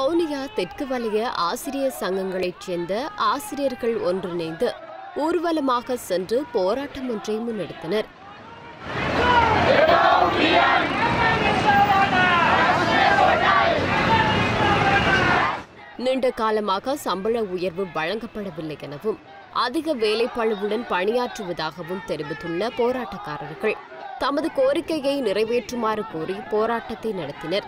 வவுனியா தெற்கு வலய ஆசிரியர் சங்கங்களைச் சேர்ந்த ஆசிரியர்கள் ஒன்றிணைந்து ஊர்வலமாக சென்று போராட்டம் ஒன்றை முன்னெடுத்தனர் நீண்ட காலமாக சம்பள உயர்வு வழங்கப்படவில்லை எனவும் அதிக வேலைப்பளுவுடன் பணியாற்றுவதாகவும் தெரிவித்துள்ள போராட்டக்காரர்கள் தமது கோரிக்கையை நிறைவேற்றுமாறு கோரி போராட்டத்தை நடத்தினர்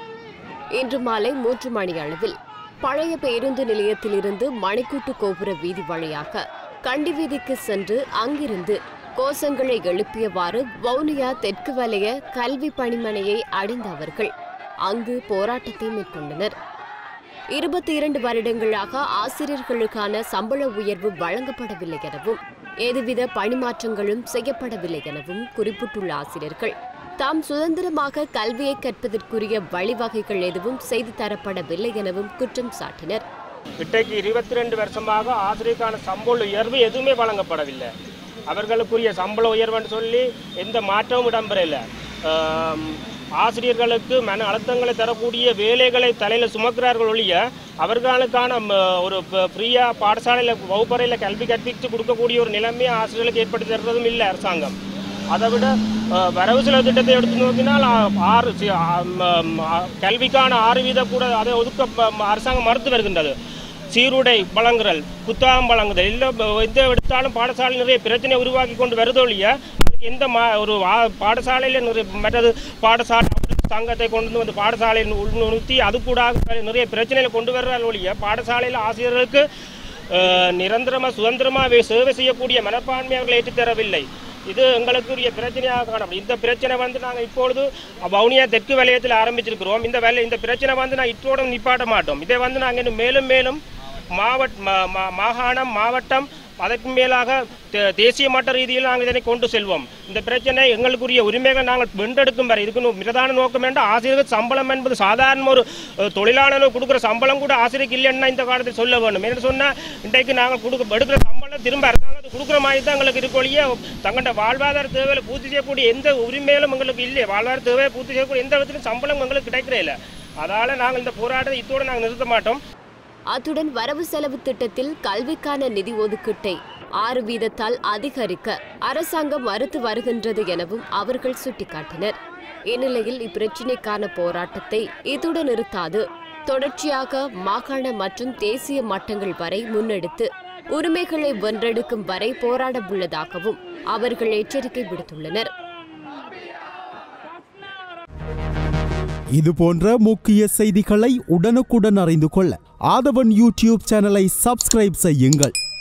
இன்று மாலை மூன்று மணி அளவில் பழைய பேருந்து நிலையத்திலிருந்து மணிக்கூட்டு கோபுர வீதி வழியாக கண்டி வீதிக்கு சென்று அங்கிருந்து கோஷங்களை எழுப்பியவாறு வவுனியா தெற்கு வலய கல்வி பணிமனையை அடைந்த அவர்கள் அங்கு போராட்டத்தை மேற்கொண்டனர் இருபத்தி இரண்டு வருடங்களாக ஆசிரியர்களுக்கான சம்பள உயர்வு வழங்கப்படவில்லை எனவும் எதுவித பணிமாற்றங்களும் செய்யப்படவில்லை எனவும் குறிப்பிட்டுள்ள ஆசிரியர்கள் தாம் சுதந்திரமாக கல்வியை கற்பதற்குரிய வழிவகைகள் எதுவும் செய்து தரப்படவில்லை எனவும் குற்றம் சாட்டினர் இன்றைக்கு இருபத்தி ரெண்டு வருஷமாக ஆசிரியருக்கான சம்பள உயர்வு எதுவுமே வழங்கப்படவில்லை அவர்களுக்குரிய சம்பள உயர்வுன்னு சொல்லி எந்த மாற்றமும் இடம்பெறல ஆம், ஆசிரியர்களுக்கு மன அழுத்தங்களை தரக்கூடிய வேலைகளை தலையில் சுமக்கிறார்கள் ஒழிய அவர்களுக்கான ம, ஒரு ஃப்ரீயாக பாடசாலையில் வகுப்பறையில் கல்வி கற்பித்து கொடுக்கக்கூடிய ஒரு நிலைமையை ஆசிரியர்களுக்கு ஏற்படுத்தி தருவதும் இல்லை அரசாங்கம் அதை விட அஹ், வரவு செலவு திட்டத்தை எடுத்து நோக்கினால் ஆ, ஆறு சி- ஆ, ம, ம, கல்விக்கான ஆறு வீத கூட அதை ஒதுக்க ப- ம, அரசாங்கம் மறுத்து வருகின்றது சீருடை வழங்குதல் புத்தகம் வழங்குதல் இல்லை எந்த எடுத்தாலும் பாடசாலை நிறைய பிரச்சனை உருவாக்கி கொண்டு வருதொழிய அதுக்கு எந்த மா ஒரு வா- பாடசாலையில் நிறைய மற்றது பாடசாலை சங்கத்தை கொண்டு வந்து வந்து பாடசாலையில் உள்நிறுத்தி அது கூட நிறைய பிரச்சனைகளை கொண்டு வர்றால் ஒழிய பாடசாலையில் ஆசிரியர்களுக்கு நிரந்தரமாக சுதந்திரமாக சேவை செய்யக்கூடிய மனப்பான்மை அவர்கள் ஏற்றுத்தரவில்லை இது எங்களுக்குரிய பிரச்சனையாக காணப்படும் இந்த பிரச்சனை வந்து நாங்கள் இப்பொழுது வவுனியா தெற்கு வலயத்தில் ஆரம்பிச்சிருக்கிறோம் இந்த வேலை இந்த பிரச்சனை வந்து நான் இத்தோட நிப்பாட்ட மாட்டோம் இதை வந்து நாங்கள் இன்னும் மேலும் மேலும் மாவட் மா- மா- மாகாணம் மாவட்டம் அதற்கு மேலாக தே- தேசிய மட்ட ரீதியில் நாங்கள் இதனை கொண்டு செல்வோம் இந்த பிரச்சனை எங்களுக்குரிய உரிமைகளை நாங்கள் வென்றெடுக்கும் வரை இதுக்கு நோ- பிரதான நோக்கம் என்ற ஆசிரியர்கள் சம்பளம் என்பது சாதாரண ஒரு அஹ், தொழிலாளர்கள் கொடுக்குற சம்பளம் கூட ஆசிரியருக்கு இல்லைன்னா இந்த காலத்தில் சொல்ல வேண்டும் என்று சொன்னால் இன்றைக்கு நாங்கள் கொடுக்க எடுக்கிற சம்பளம் திரும்ப அரசாங்கத்துக்கு கொடுக்குற மாதிரி தான் எங்களுக்கு இருக்கொழிய தங்களோட வாழ்வாதார தேவைகளை பூர்த்தி செய்யக்கூடிய எந்த உரிமைகளும் எங்களுக்கு இல்லை வாழ்வாதார தேவையை பூர்த்தி செய்யக்கூடிய எந்த விதத்திலும் சம்பளம் எங்களுக்கு கிடைக்கிறே இல்லை அதால் நாங்கள் இந்த போராட்டத்தை இத்தோடு நாங்கள் நிறுத்த மாட்டோம் அத்துடன் வரவு செலவு திட்டத்தில் கல்விக்கான நிதி ஒதுக்கீட்டை ஆறு வீதத்தால் அதிகரிக்க அரசாங்கம் மறுத்து வருகின்றது எனவும் அவர்கள் சுட்டிக்காட்டினர் இந்நிலையில் இப்பிரச்சினைக்கான போராட்டத்தை இத்துடன் நிறுத்தாது தொடர்ச்சியாக மாகாண மற்றும் தேசிய மட்டங்கள் வரை முன்னெடுத்து உரிமைகளை வென்றெடுக்கும் வரை போராட உள்ளதாகவும் அவர்கள் எச்சரிக்கை விடுத்துள்ளனர் இது போன்ற முக்கிய செய்திகளை உடனுக்குடன் அறிந்து கொள்ள ஆதவன் யூடியூப் சேனலை சப்ஸ்கிரைப் செய்யுங்கள்